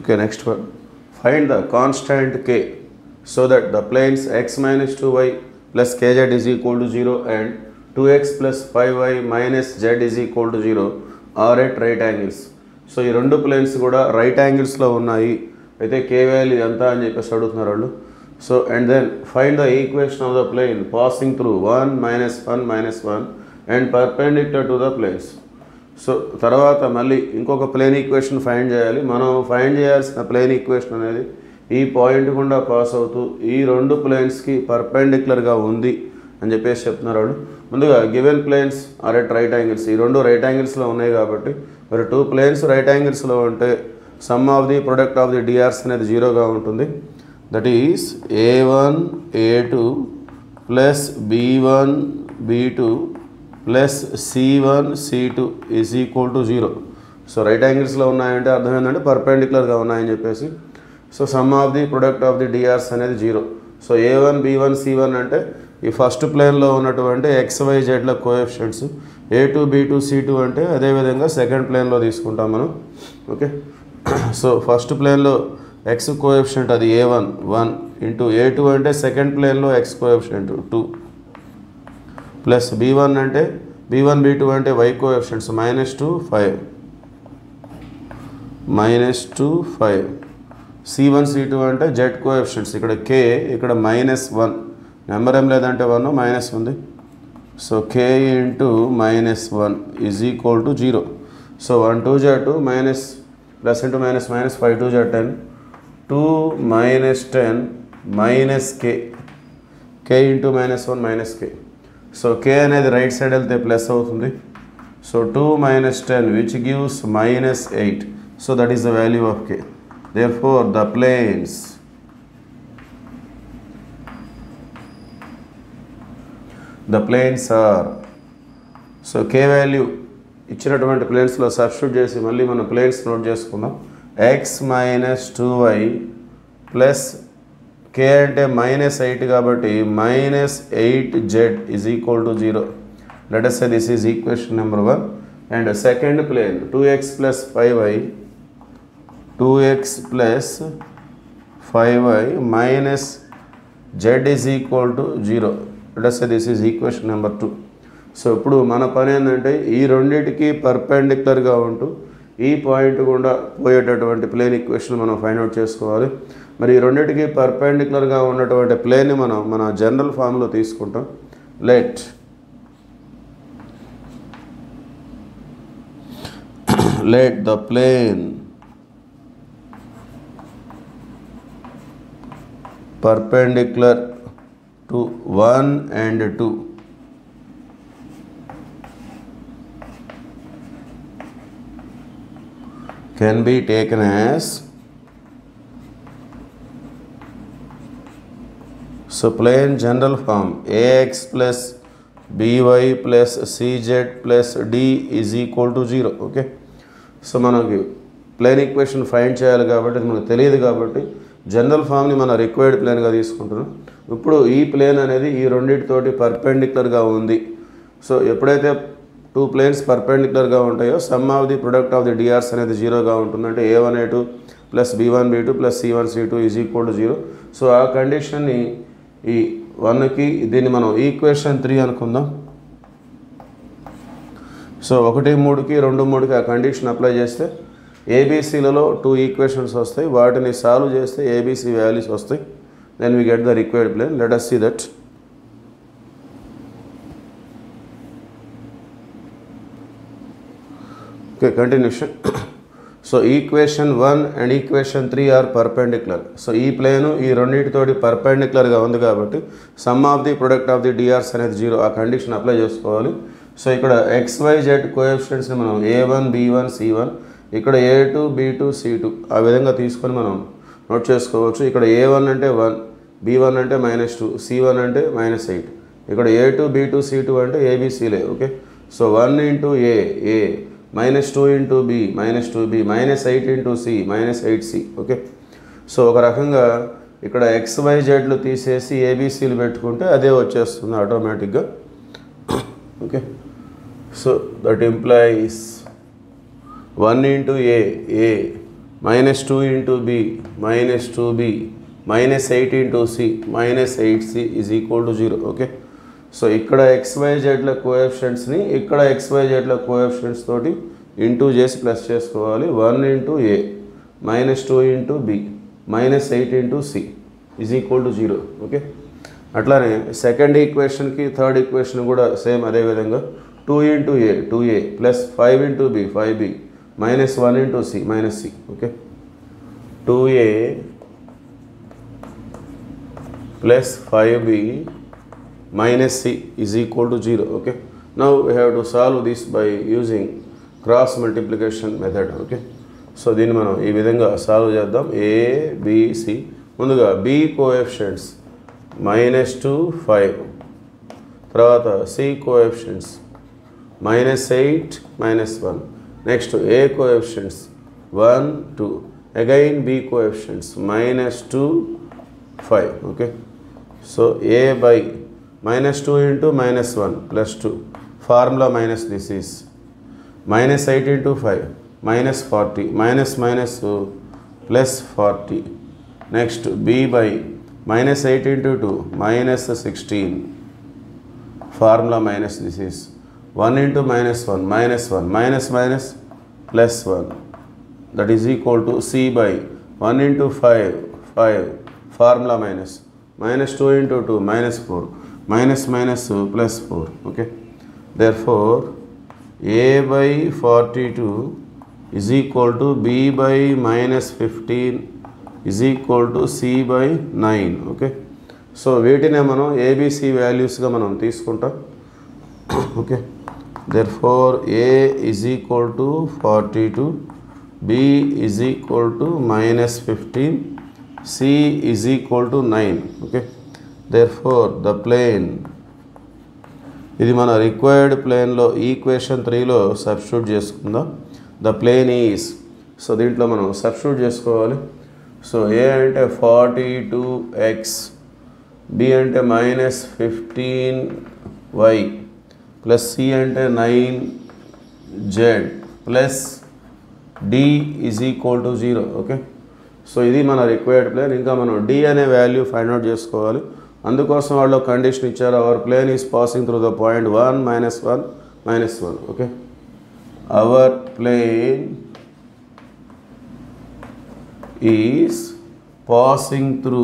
Okay, next one. Find the constant k so that the planes x minus 2y plus kz is equal to 0 and 2x plus 5y minus z is equal to 0 are at right angles. So ఈ రెండు planes కూడా right యాంగిల్స్లో ఉన్నాయి అయితే కే value ఎంత అని చెప్పేసి అడుగుతున్నారు వాళ్ళు so and then find the equation of the plane passing through one minus one minus one and perpendicular to the planes so తర్వాత మళ్ళీ ఇంకొక ప్లేన్ ఈక్వేషన్ ఫైండ్ చేయాలి మనం ఫైండ్ చేయాల్సిన ప్లేన్ ఈక్వేషన్ అనేది ఈ పాయింట్ గుండా పాస్ అవుతూ ఈ రెండు ప్లేన్స్కి పర్పెండిక్యులర్గా ఉంది అని చెప్పేసి చెప్తున్నారు వాళ్ళు ముందుగా given planes are at right angles ఈ రెండు రైట్ యాంగిల్స్లో ఉన్నాయి కాబట్టి మరి టూ ప్లేన్స్ రైట్ యాంగిల్స్లో ఉంటే sum of the product of the DRs అనేది జీరోగా ఉంటుంది that is a one a two plus b one b two plus c one c two is equal to zero so right యాంగిల్స్లో ఉన్నాయంటే అర్థం ఏంటంటే పర్పెండిక్యులర్గా ఉన్నాయని చెప్పేసి so sum of the product of the DRs అనేది zero so a one b one c one అంటే ఈ ఫస్ట్ ప్లేన్లో ఉన్నటువంటి ఎక్స్ వై జెడ్ల కోఎఫిషియంట్స్ ఏ two b two c two అంటే అదేవిధంగా సెకండ్ ప్లేన్లో తీసుకుంటాం మనం ఓకే సో ఫస్ట్ ప్లేన్లో ఎక్స్ కోఎఫిషియంట్ అది a one one into a two అంటే సెకండ్ ప్లేన్లో x coefficient two plus b one అంటే బీ వన్ బీ టూ అంటే y coefficients minus two five minus two five c one c two అంటే z coefficients ఇక్కడ k ఇక్కడ minus one number ఏం లేదంటే one minus ఉంది so k into minus one is equal to zero so one two జా two minus plus into minus minus five two జా ten two minus ten minus k k into minus one minus k so k అనేది right side వెళ్తే plus అవుతుంది so two minus ten which gives minus eight so that is the value of k therefore the planes the planes are so k value ఇచ్చినటువంటి ప్లేన్స్లో substitute చేసి మళ్ళీ మనం planes note చేసుకుందాం x minus two y plus k అంటే minus eight కాబట్టి minus eight z is equal to zero let say this is equation number one and second plane two x plus five y two x plus five y minus z is equal to zero let say this is equation number two so ఇప్పుడు మన పని ఏంటంటే ఈ రెండింటికి పర్పెండిక్యులర్గా ఉంటూ ఈ point గుండా పోయేటటువంటి ప్లేన్ ఈక్వేషన్ మనం ఫైండ్ అవుట్ చేసుకోవాలి మరి ఈ రెండింటికి పర్పెండిక్యులర్గా ఉన్నటువంటి ప్లేన్ని మనం మన జనరల్ ఫామ్లో తీసుకుంటాం let let the plane perpendicular to 1 and 2 can be taken as so plane general form ax plus by plus cz plus d is equal to 0 okay so మనకి ప్లేన్ ఈక్వేషన్ ఫైండ్ చేయాలి కాబట్టి అది మనకు తెలియదు కాబట్టి general ఫామ్ని మనం required ప్లేన్గా తీసుకుంటున్నాం ఇప్పుడు ఈ ప్లేన్ అనేది ఈ రెండింటితోటి పర్పెండిక్యులర్గా ఉంది సో ఎప్పుడైతే టూ ప్లేన్స్ పర్పెండిక్యులర్గా ఉంటాయో sum of the product of the DRs అనేది జీరోగా ఉంటుందంటే a one a two plus b one b two plus c one c two is equal to zero so ఆ కండిషన్ని ఈ వన్కి దీన్ని మనం ఈక్వేషన్ త్రీ అనుకుందాం సో ఒకటి మూడుకి రెండు మూడుకి ఆ కండిషన్ అప్లై చేస్తే ఏబీసీలలో టూ ఈక్వేషన్స్ వస్తాయి వాటిని సాల్వ్ చేస్తే ఏబీసీ వాల్యూస్ వస్తాయి then we get the required plane let us see that okay continuation so equation one and equation three are perpendicular so ఈ ప్లేను ఈ రెండింటితోటి పర్పెండిక్యులర్గా ఉంది కాబట్టి sum of the product of the DRs అనేది zero ఆ condition apply చేసుకోవాలి so ఇక్కడ ఎక్స్ వై జెడ్ కోఎఫిషియన్స్ని మనం a one b one c one ఇక్కడ a two b two c two ఆ విధంగా తీసుకొని మనం నోట్ చేసుకోవచ్చు ఇక్కడ ఏ వన్ అంటే వన్ బీ వన్ అంటే మైనస్ టూ సి వన్ అంటే మైనస్ ఎయిట్ ఇక్కడ a two b two c two అంటే ఏబీసీలే okay so one into a a minus two into b minus two b minus eight into c minus eight c okay so ఒక రకంగా ఇక్కడ x why జెడ్లు తీసేసి ఏబీసీలు పెట్టుకుంటే అదే వచ్చేస్తుంది ఆటోమేటిక్గా okay so that implies one into a a minus two into b minus two b minus eight into c minus eight c is equal to zero okay so ఇక్కడ x y జెడ్ల కోఎఫిషియన్స్ని ఇక్కడ x y జెడ్ల కోఎఫిషియన్స్ తోటి into చేసి plus చేసుకోవాలి one into a minus two into b minus eight into c is equal to zero okay అట్లానే second ఈక్వేషన్కి థర్డ్ ఈక్వేషన్ కూడా సేమ్ అదే విధంగా two into a two a plus five into b five b minus one into c minus c okay two a plus five b minus c is equal to 0 okay now we have to solve this by using cross multiplication method okay so దీన్ని మనం ఈ విధంగా solve చేద్దాం a b c ముందుగా b coefficients minus two five తర్వాత c coefficients minus eight minus one next a coefficients one two again b coefficients minus two five okay so a by minus 2 into minus 1 plus 2 formula minus this is minus 8 into 5 minus 40 minus minus uh, plus 40 next b by minus 8 into 2 minus 16 formula minus this is 1 into minus 1 minus 1 minus minus plus 1 that is equal to c by 1 into 5 5 formula minus minus 2 into 2 minus 4 minus minus uh, plus 4 okay therefore a by 42 is equal to b by minus 15 is equal to c by 9 okay so వీటినే మనం a b c వాల్యూస్గా మనం తీసుకుంటాం okay therefore a is equal to forty two b is equal to minus fifteen c is equal to nine okay therefore the plane ఇది మన required ప్లేన్లో equation త్రీలో substitute చేసుకుందాం ద ప్లేన్ ఈజ్ సో దీంట్లో మనం substitute చేసుకోవాలి so a అంటే forty two x b అంటే minus fifteen y plus c అంటే nine z plus d is equal to zero okay so ఇది మన రిక్వైర్డ్ ప్లేన్ ఇంకా మనం డి అనే వాల్యూ ఫైండ్ అవుట్ చేసుకోవాలి అందుకోసం వాళ్ళు కండిషన్ ఇచ్చారు our plane is passing through the point one minus one minus one okay our plane is passing through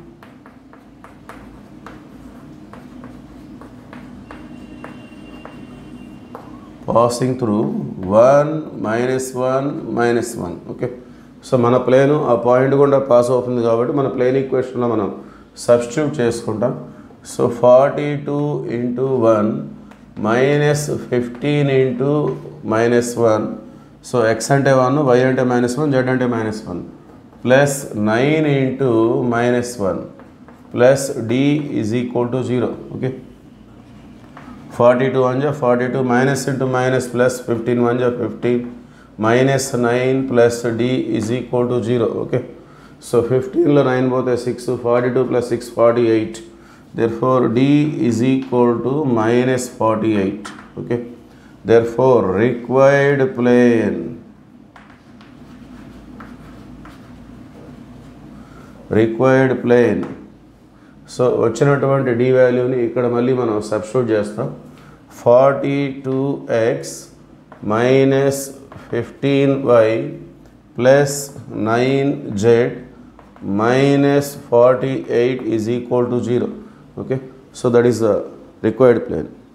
passing through one minus one minus one okay so మన plane ఆ point గుండా pass అవుతుంది కాబట్టి మన plane ఈక్వేషన్లో మనం substitute చేసుకుంటాం so forty two into one minus fifteen into minus one so x అంటే వన్ వై అంటే మైనస్ వన్ జెడ్ అంటే minus one plus nine into minus one plus d is equal to zero okay forty two one జా forty two minus into minus plus fifteen one జా fifteen minus nine plus d is equal to zero okay so ఫిఫ్టీన్లో nine పోతే six forty two plus six forty eight therefore d is equal to minus forty eight okay therefore required plane required plane so వచ్చినటువంటి d వాల్యూని ఇక్కడ మళ్ళీ మనం substitute చేస్తాం forty two X minus fifteen y plus nine z minus 48 is equal to 0. Okay, so that is the required plane.